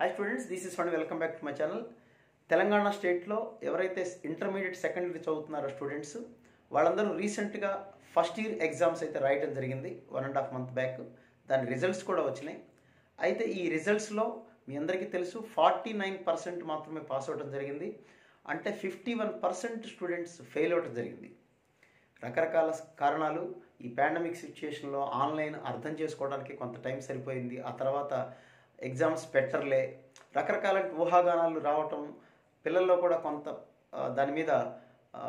hi students this is fund welcome back to my channel Telangana స్టేట్లో ఎవరైతే intermediate secondary చదువుతున్నారో students వాళ్ళందరూ రీసెంట్గా first year exams అయితే రాయటం జరిగింది one and half month back దాని రిజల్ట్స్ కూడా వచ్చినాయి అయితే ఈ రిజల్ట్స్లో మీ అందరికీ తెలుసు ఫార్టీ నైన్ పర్సెంట్ మాత్రమే పాస్ అవ్వడం జరిగింది అంటే fifty one percent students fail అవ్వడం జరిగింది రకరకాల కారణాలు ఈ పాండమిక్ సిచ్యుయేషన్లో ఆన్లైన్ అర్థం చేసుకోవడానికి కొంత టైం సరిపోయింది ఆ తర్వాత ఎగ్జామ్స్ పెట్టర్లే రకరకాల ఊహాగానాలు రావటం పిల్లల్లో కూడా కొంత ఆ, దాని మీద ఆ,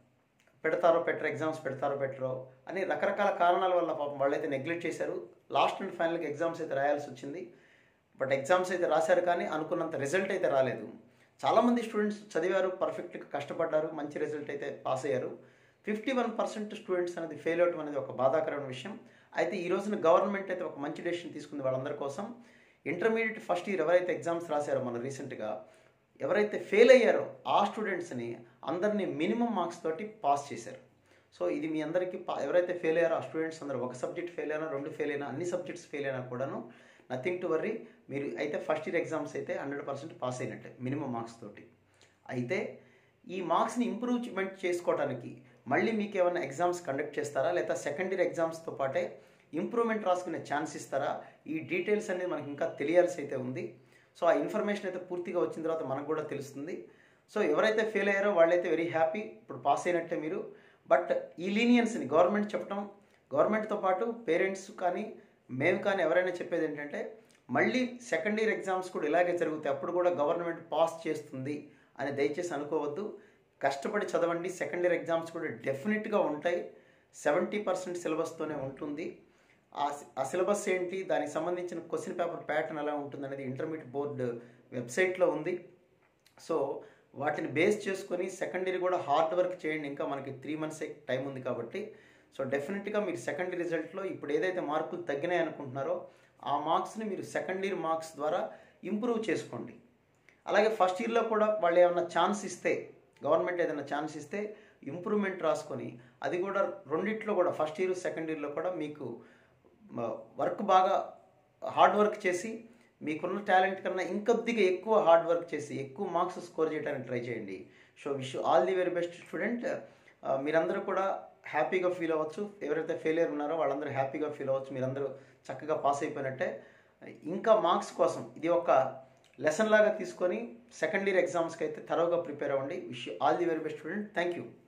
పెడతారో పెట్టరు ఎగ్జామ్స్ పెడతారో పెట్టరో అని రకరకాల కారణాల వల్ల పాపం వాళ్ళైతే నెగ్లెక్ట్ చేశారు లాస్ట్ అండ్ ఫైనల్గా ఎగ్జామ్స్ అయితే రాయాల్సి వచ్చింది బట్ ఎగ్జామ్స్ అయితే రాశారు కానీ అనుకున్నంత రిజల్ట్ అయితే రాలేదు చాలామంది స్టూడెంట్స్ చదివారు పర్ఫెక్ట్గా కష్టపడ్డారు మంచి రిజల్ట్ అయితే పాస్ అయ్యారు ఫిఫ్టీ వన్ పర్సెంట్ స్టూడెంట్స్ అనేది ఫెయిల్ అవటం అనేది ఒక బాధాకరమైన విషయం అయితే ఈ రోజున గవర్నమెంట్ అయితే ఒక మంచి డెసిషన్ తీసుకుంది వాళ్ళందరి కోసం ఇంటర్మీడియట్ ఫస్ట్ ఇయర్ ఎవరైతే ఎగ్జామ్స్ రాశారో మన రీసెంట్గా ఎవరైతే ఫెయిల్ అయ్యారో ఆ స్టూడెంట్స్ని అందరినీ మినిమం మార్క్స్ తోటి పాస్ చేశారు సో ఇది మీ అందరికీ పా- ఎవరైతే ఫెయిల్ అయ్యారో ఆ స్టూడెంట్స్ అందరూ ఒక సబ్జెక్ట్ ఫెయిల్ అయినా రెండు ఫెయిల్ అయినా అన్ని సబ్జెక్ట్స్ ఫెయిల్ అయినా కూడాను నథింగ్ టు వర్రీ మీరు అయితే ఫస్ట్ ఇయర్ ఎగ్జామ్స్ అయితే హండ్రెడ్ పర్సెంట్ పాస్ అయినట్టే మినిమం మార్క్స్ తోటి అయితే ఈ మార్క్స్ని ఇంప్రూవ్మెంట్ చేసుకోవడానికి మళ్ళీ మీకు ఏమైనా ఎగ్జామ్స్ కండక్ట్ చేస్తారా లేదా సెకండ్ ఇయర్ ఎగ్జామ్స్తో పాటే ఇంప్రూవ్మెంట్ రాసుకునే ఛాన్స్ ఇస్తారా ఈ డీటెయిల్స్ అనేది మనకి ఇంకా తెలియాల్సి అయితే ఉంది సో ఆ ఇన్ఫర్మేషన్ అయితే పూర్తిగా వచ్చిన తర్వాత మనకు కూడా తెలుస్తుంది సో ఎవరైతే ఫెయిల్ అయ్యారో వాళ్ళైతే వెరీ హ్యాపీ ఇప్పుడు పాస్ అయినట్టే మీరు బట్ ఈ లీనియన్స్ని గవర్నమెంట్ చెప్పడం గవర్నమెంట్తో పాటు పేరెంట్స్ కానీ మేము కానీ ఎవరైనా చెప్పేది ఏంటంటే మళ్ళీ సెకండ్ ఇయర్ ఎగ్జామ్స్ కూడా ఇలాగే జరుగుతాయి అప్పుడు కూడా గవర్నమెంట్ పాస్ చేస్తుంది అని దయచేసి అనుకోవద్దు కష్టపడి చదవండి సెకండ్ ఇయర్ ఎగ్జామ్స్ కూడా డెఫినెట్గా ఉంటాయి సెవెంటీ పర్సెంట్ సిలబస్తోనే ఉంటుంది ఆ సి- ఆ సిలబస్ ఏంటి దానికి సంబంధించిన క్వశ్చన్ పేపర్ ప్యాటర్న్ ఎలా ఉంటుంది అనేది ఇంటర్మీడియట్ బోర్డు వెబ్సైట్లో ఉంది సో వాటిని బేస్ చేసుకొని సెకండ్ ఇయర్ కూడా హార్డ్ వర్క్ చేయండి ఇంకా మనకి త్రీ మంత్స్ టైం ఉంది కాబట్టి సో డెఫినెట్గా మీరు సెకండ్ ఇయర్ రిజల్ట్లో ఇప్పుడు ఏదైతే మార్కులు తగ్గినాయి అనుకుంటున్నారో ఆ మార్క్స్ని మీరు సెకండ్ ఇయర్ మార్క్స్ ద్వారా ఇంప్రూవ్ చేసుకోండి అలాగే ఫస్ట్ ఇయర్లో కూడా వాళ్ళు ఏమైనా ఛాన్స్ ఇస్తే గవర్నమెంట్ ఏదైనా ఛాన్స్ ఇస్తే ఇంప్రూవ్మెంట్ రాసుకొని అది కూడా రెండిట్లో కూడా ఫస్ట్ ఇయర్ సెకండ్ ఇయర్లో కూడా మీకు వర్క్ బాగా హార్డ్ వర్క్ చేసి మీకున్న టాలెంట్ కన్నా ఇంకొద్దిగా ఎక్కువ హార్డ్ వర్క్ చేసి ఎక్కువ మార్క్స్ స్కోర్ చేయడానికి ట్రై చేయండి so wish all the very best student మీరందరూ కూడా హ్యాపీగా ఫీల్ అవ్వచ్చు ఎవరైతే ఫెయిలియర్ ఉన్నారో వాళ్ళందరూ హ్యాపీగా ఫీల్ అవ్వచ్చు మీరందరూ చక్కగా పాస్ అయిపోయినట్టే ఇంకా మార్క్స్ కోసం ఇది ఒక లెసన్ లాగా తీసుకొని సెకండ్ ఇయర్ ఎగ్జామ్స్కి అయితే తరోగా ప్రిపేర్ అవ్వండి wish all the very best student thank you